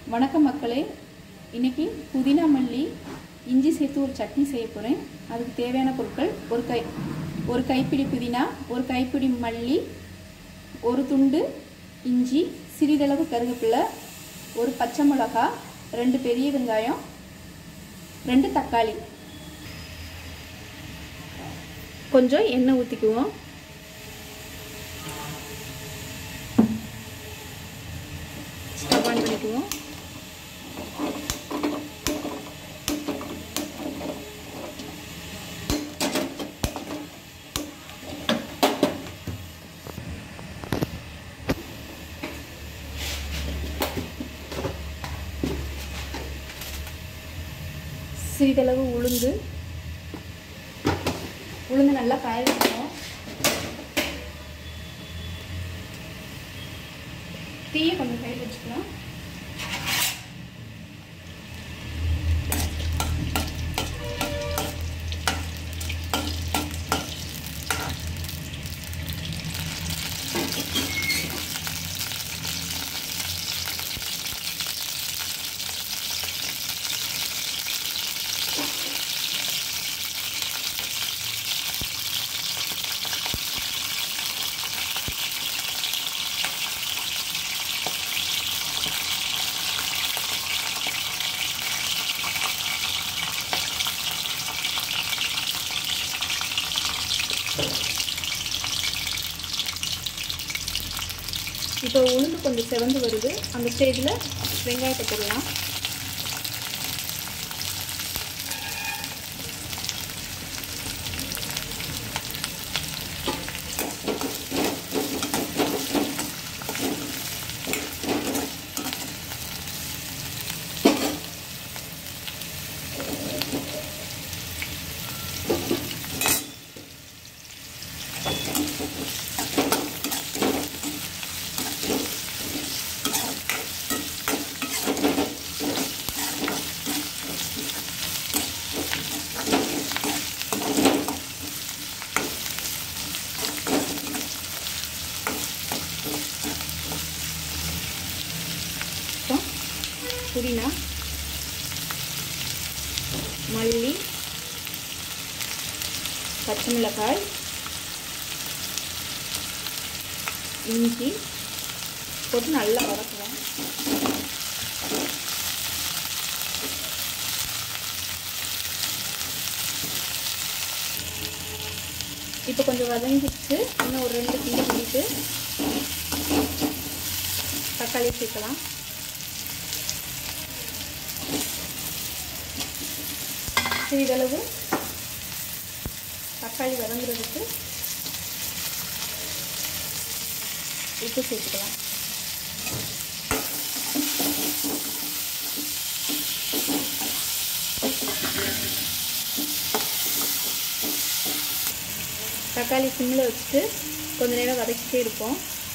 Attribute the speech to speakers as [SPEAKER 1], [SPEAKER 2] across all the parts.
[SPEAKER 1] வணக்கம் மக்களே இன்னைக்கு புதினா மல்லி இஞ்சி சேர்த்து ஒரு சட்னி செய்ய போகிறேன் அதுக்கு தேவையான பொருட்கள் ஒரு கை ஒரு கைப்பிடி புதினா ஒரு கைப்பிடி மல்லி ஒரு துண்டு இஞ்சி சிறிதளவு கருவேப்பிலை ஒரு பச்சை மிளகா ரெண்டு பெரிய வெங்காயம் ரெண்டு தக்காளி கொஞ்சம் எண்ணெய் ஊற்றிக்குவோம் ஸ்டவ் ஆன் பண்ணிக்குவோம் சிறிதளவு உளுந்து உளுந்து நல்லா காய வைக்கணும் தீயை கொஞ்சம் கை வச்சுக்கலாம் இப்போ உளுந்து கொஞ்சம் செவந்து வருது அந்த ஸ்டேஜில் வெங்காயத்தை போடலாம் புதினா மல்லி பச்சை மிளகாய் இஞ்சி போட்டு நல்லா வதக்குவோம் இப்போ கொஞ்சம் வதங்கிடுச்சு இன்னும் ஒரு ரெண்டு கிண்டி கிண்டிட்டு தக்காளி சேர்க்கலாம் சிறிதளவு தக்காளி வதங்குறதுக்கு உப்பு சேர்த்துக்கலாம் தக்காளி சிம்மில் வச்சுட்டு கொஞ்ச நேரம் வதக்கிட்டே இருப்போம்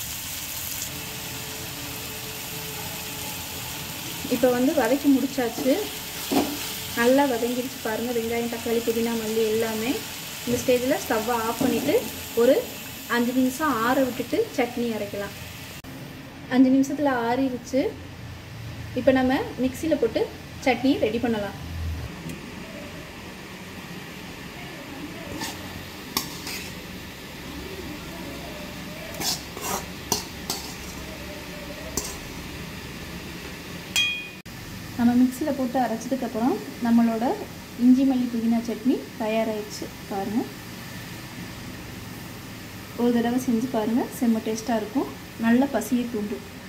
[SPEAKER 1] இப்போ வந்து வதக்கி முடிச்சாச்சு நல்லா வதங்கிடுச்சு பாருங்கள் வெங்காயம் தக்காளி புதினா மல்லி எல்லாமே இந்த ஸ்டேஜில் ஸ்டவ்வை ஆஃப் பண்ணிவிட்டு ஒரு அஞ்சு நிமிஷம் ஆற விட்டுட்டு சட்னி அரைக்கலாம் அஞ்சு நிமிஷத்தில் ஆறிடுச்சு இப்போ நம்ம மிக்சியில் போட்டு சட்னி ரெடி பண்ணலாம் நம்ம மிக்சியில் போட்டு அரைச்சதுக்கப்புறம் நம்மளோட இஞ்சி மல்லி புதினா சட்னி தயாராகிடுச்சு பாருங்கள் ஒரு தடவை செஞ்சு பாருங்கள் செம்ம டேஸ்ட்டாக இருக்கும் நல்ல பசியை தூண்டும்